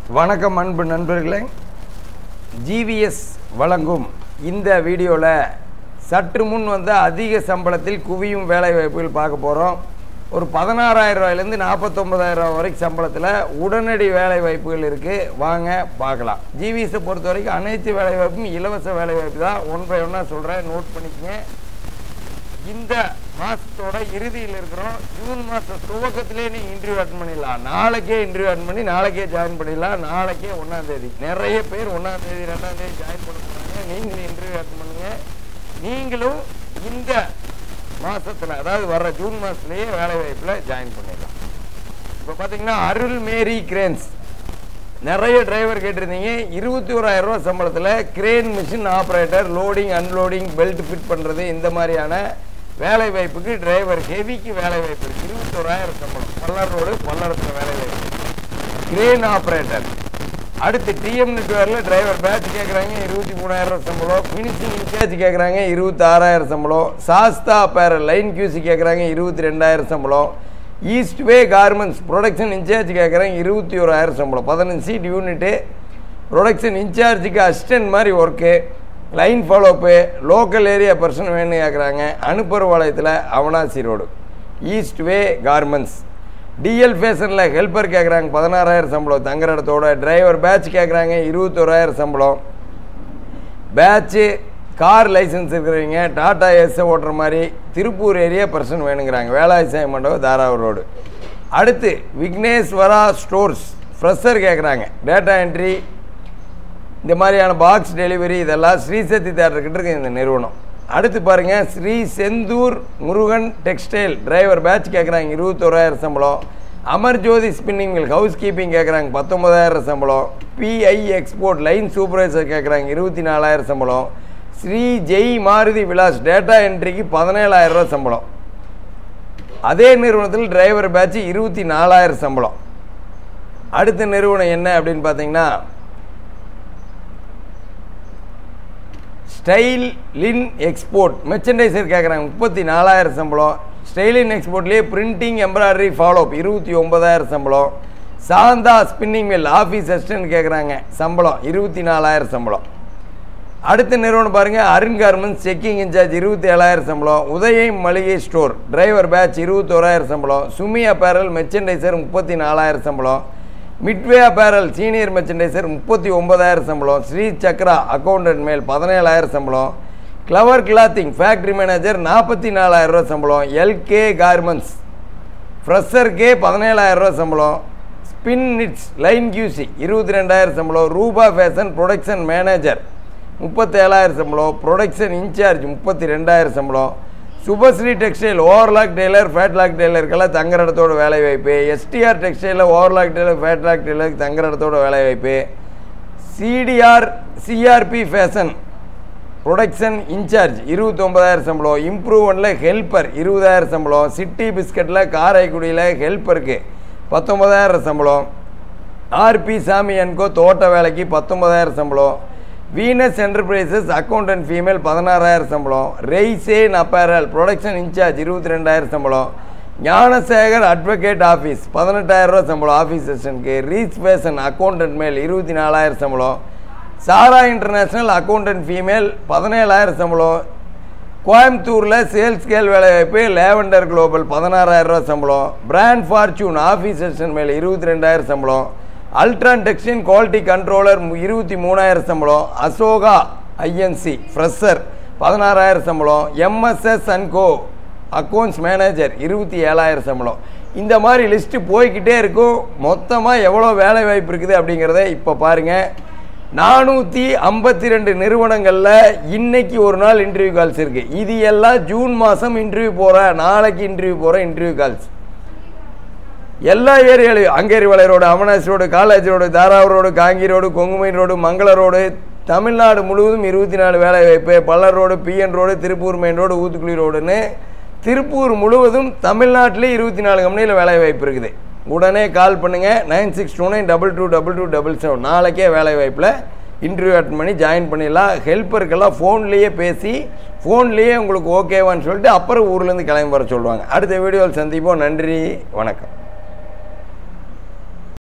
வணக்கம் அன்பு நண்பர்களே ஜிவிஎஸ் வழங்கும் இந்த வீடியோவில் சற்று முன் வந்த அதிக சம்பளத்தில் குவியும் வேலை வாய்ப்புகள் பார்க்க போகிறோம் ஒரு பதினாறாயிரம் ரூபாயிலேருந்து நாற்பத்தொம்பதாயிரம் ரூபாய் வரைக்கும் சம்பளத்தில் உடனடி வேலை வாய்ப்புகள் இருக்குது வாங்க பார்க்கலாம் ஜிவிஎஸை பொறுத்த வரைக்கும் அனைத்து வேலை வாய்ப்பும் இலவச வேலை வாய்ப்பு தான் ஒன் பை ஒன்னாக சொல்கிறேன் நோட் பண்ணிக்கங்க இந்த மாசத்தோட இறுதியில் இருக்கிறோம் ஜூன் மாதம் துவக்கத்திலே நீங்கள் இன்டர்வியூ அட்டன் பண்ணிடலாம் நாளைக்கே இன்டர்வியூ அட்டன் பண்ணி நாளைக்கே ஜாயின் பண்ணிடலாம் நாளைக்கே ஒன்றாம் தேதி நிறைய பேர் ஒன்றாம் தேதி ரெண்டாம் தேதி ஜாயின் பண்ண போகிறாங்க நீங்களும் இன்டர்வியூ அட்டன் பண்ணுங்க நீங்களும் இந்த மாசத்துல அதாவது வர்ற ஜூன் மாதத்துலேயே வேலை வாய்ப்பில் ஜாயின் பண்ணிடலாம் இப்போ பார்த்தீங்கன்னா அருள் மேரி கிரேன்ஸ் நிறைய டிரைவர் கேட்டிருந்தீங்க இருபத்தி ஓராயிரம் ரூபா சம்பளத்தில் crane machine operator loading unloading belt fit பண்ணுறது இந்த மாதிரியான வேலை வாய்ப்புக்கு டிரைவர் ஹெவிக்கு வேலை வாய்ப்பு இருக்குது இருபத்தோராயிரம் சம்பளம் பல்லர் ரோடு பல்லடத்தில் வேலை வாய்ப்பு கிரேன் ஆப்ரேட்டர் அடுத்து டிஎம் நெட்வேரில் டிரைவர் பேட்ச் கேட்குறாங்க இருபத்தி மூணாயிரம் சம்பளம் ஃபினிஷிங் இன்சார்ஜ் கேட்குறாங்க இருபத்தாறாயிரம் சம்பளம் சாஸ்தா பேர லைன் கியூசி கேட்குறாங்க இருபத்தி ரெண்டாயிரம் சம்பளம் East way garments production incharge கேட்குறாங்க இருபத்தி ஓராயிரம் சம்பளம் பதினஞ்சு சீட் யூனிட்டு ப்ரொடக்ஷன் இன்சார்ஜுக்கு அசிஸ்டன்ட் மாதிரி work line follow up local area person வேணும்னு கேட்குறாங்க அனுப்பர்பாளையத்தில் Avinashi road East way garments TL ஃபேஷனில் ஹெல்ப்பர் கேட்குறாங்க பதினாறாயிரம் சம்பளம் தங்குற இடத்தோட டிரைவர் பேட்ச் கேட்குறாங்க இருபத்தோராயிரம் சம்பளம் பேட்ச்சு கார் லைசன்ஸ் இருக்கிறவங்க டாடா எஸ் ஓட்டுற மாதிரி திருப்பூர் ஏரியா பர்சன் வேணுங்கிறாங்க வேலாயுசாய மண்டபம் தாராவூர் ரோடு அடுத்து விக்னேஸ்வரா ஸ்டோர்ஸ் ஃப்ரெஷர் கேட்குறாங்க டேட்டா என்ட்ரி இந்த மாதிரியான பாக்ஸ் டெலிவரி இதெல்லாம் ஸ்ரீசக்தி தேட்டர்கிட்ட இருக்கு இந்த நிறுவனம் அடுத்து பாருங்கள் Sri Senthur Murugan textile driver batch கேட்குறாங்க இருபத்தோராயிரம் சம்பளம் Amarjothi spinning mill house keeping கேட்குறாங்க பத்தொம்பதாயிரம் சம்பளம் பிஐ எக்ஸ்போர்ட் லைன் சூப்பர்வைசர் கேட்குறாங்க இருபத்தி நாலாயிரம் சம்பளம் ஸ்ரீ ஜெய் மாருதி விலாஸ் டேட்டா என்ட்ரிக்கு பதினேழாயிரம் ரூபா சம்பளம் அதே நிறுவனத்தில் டிரைவர் பேட்ச் இருபத்தி நாலாயிரம் சம்பளம் அடுத்த நிறுவனம் என்ன அப்படின்னு பார்த்தீங்கன்னா ஸ்டைல் லின் எக்ஸ்போர்ட் மெர்ச்சன்டைசர் கேட்குறாங்க முப்பத்தி நாலாயிரம் சம்பளம் ஸ்டைலின் எக்ஸ்போர்ட்லேயே பிரிண்டிங் எம்ப்ராய்டரி ஃபாலோப் இருபத்தி ஒம்பதாயிரம் சம்பளம் Shanta spinning mill office assistant கேட்குறாங்க சம்பளம் இருபத்தி நாலாயிரம் சம்பளம் அடுத்த நிறுவனம் பாருங்கள் அருண் கார்மெண்ட்ஸ் செக்கிங் இன்சார்ஜ் இருபத்தி ஏழாயிரம் சம்பளம் உதயம் மளிகை ஸ்டோர் டிரைவர் பேட்ச் இருபத்தோராயிரம் சம்பளம் சுமி அப்பேரல் மெர்ச்சன்டைசர் முப்பத்தி நாலாயிரம் சம்பளம் மிட்வே அப்பேரல் சீனியர் மெர்ச்சன்டைசர் முப்பத்தி ஒன்பதாயிரம் சம்பளம் ஸ்ரீ சக்ரா அக்கௌண்டன்ட் மேல் பதினேழாயிரம் சம்பளம் கிளவர் கிளாத்திங் ஃபேக்ட்ரி மேனேஜர் நாற்பத்தி நாலாயிரம் ரூபா சம்பளம் எல்கே கார்மெண்ட்ஸ் ஃப்ரெஷர்கே பதினேழாயிரம் ரூபா சம்பளம் ஸ்பின் நிட்ஸ் லைன் கியூசி இருபத்தி ரெண்டாயிரம் சம்பளம் ரூபா ஃபேஷன் ப்ரொடக்ஷன் மேனேஜர் முப்பத்தேழாயிரம் சம்பளம் ப்ரொடக்ஷன் இன்சார்ஜ் முப்பத்தி ரெண்டாயிரம் சம்பளம் Subhashree textile overlock tailor flatlock டெய்லருக்கெல்லாம் தங்குற இடத்தோட வேலை வாய்ப்பு எஸ்டிஆர் டெக்ஸ்டைலில் ஓவர்லாக் டெய்லர் ஃபேட்லாக் டெய்லருக்கு தங்குற இடத்தோட வேலை வாய்ப்பு CTR CRP fashion production incharge இருபத்தொம்பதாயிரம் சம்பளம் இம்ப்ரூவ்மெண்ட்டில் ஹெல்ப்பர் இருபதாயிரம் சம்பளம் சிட்டி பிஸ்கட்டில் காரைக்குடியில் ஹெல்ப்பருக்கு பத்தொம்பதாயிரம் சம்பளம் ஆர்பி சாமி என்கோ தோட்ட வேலைக்கு பத்தொம்பதாயிரம் சம்பளம் வீனஸ் என்டர்பிரைசஸ் அக்கௌண்டன்ட் ஃபீமேல் பதினாறாயிரம் சம்பளம் ரெய்சேன் அப்பேரல் ப்ரொடக்ஷன் இன்சார்ஜ் இருபத்தி ரெண்டாயிரம் சம்பளம் ஞானசேகர் அட்வொகேட் ஆஃபீஸ் பதினெட்டாயிரம் ரூபா சம்பளம் ஆஃபீஸ் அசிஸ்டன்ட்க்கு ரீச் ஃபேஷன் அக்கௌண்டன்ட் மேல் இருபத்தி நாலாயிரம் சம்பளம் சாரா இன்டர்நேஷ்னல் அக்கௌண்டன்ட் ஃபீமேல் பதினேழாயிரம் சம்பளம் கோயம்புத்தூரில் சேல்ஸ் ஸ்கேல் வேலைவாய்ப்பு லேவண்டர் குளோபல் பதினாறாயிரம் ரூபா சம்பளம் பிராண்ட் ஃபார்ச்சூன் ஆஃபீஸ் அசிஸ்டன்ட் மேல் இருபத்தி ரெண்டாயிரம் சம்பளம் அல்ட்ரான் டெக்ஸ்டைன் குவாலிட்டி கண்ட்ரோலர் இருபத்தி மூணாயிரம் சம்பளம் அசோகா ஐஎன்சி ஃப்ரெஷர் பதினாறாயிரம் சம்பளம் எம்எஸ்எஸ் அன்கோ அக்கௌண்ட்ஸ் மேனேஜர் இருபத்தி ஏழாயிரம் சம்பளம் இந்த மாதிரி லிஸ்ட்டு போய்கிட்டே இருக்கும் மொத்தமாக எவ்வளோ வேலை வாய்ப்பு இருக்குது அப்படிங்கிறத இப்போ பாருங்கள் நானூற்றி ஐம்பத்தி ரெண்டு நிறுவனங்களில் இன்னைக்கு ஒரு நாள் இன்டர்வியூ கால்ஸ் இருக்குது இது எல்லாம் ஜூன் மாதம் இன்டர்வியூ போகிறேன் நாளைக்கு இன்டர்வியூ போகிறேன் இன்டர்வியூ கால்ஸ் எல்லா ஏரியாலையும் அங்கேரி வலை ரோடு அமனாசி ரோடு காலேஜ் ரோடு தாராவூர் ரோடு காங்கி ரோடு கொங்குமை ரோடு மங்கள ரோடு தமிழ்நாடு முழுவதும் இருபத்தி நாலு வேலை வாய்ப்பு பல்லர் road PN road Tiruppur main road Uthukuli ரோடுன்னு திருப்பூர் முழுவதும் தமிழ்நாட்டிலே இருபத்தி நாலு கம்பெனியில் வேலை வாய்ப்பு இருக்குது உடனே கால் பண்ணுங்கள் nine six two nine double two double two double seven நாளைக்கே வேலை வாய்ப்பில் இன்டர்வியூ அட்டன் பண்ணி ஜாயின் பண்ணிடலாம் ஹெல்ப்பருக்கெல்லாம் ஃபோன்லேயே பேசி ஃபோன்லேயே உங்களுக்கு ஓகேவான்னு சொல்லிட்டு அப்புறம் ஊர்லேருந்து கிளம்பி வர சொல்லுவாங்க அடுத்த வீடியோவில் சந்திப்போம் நன்றி வணக்கம்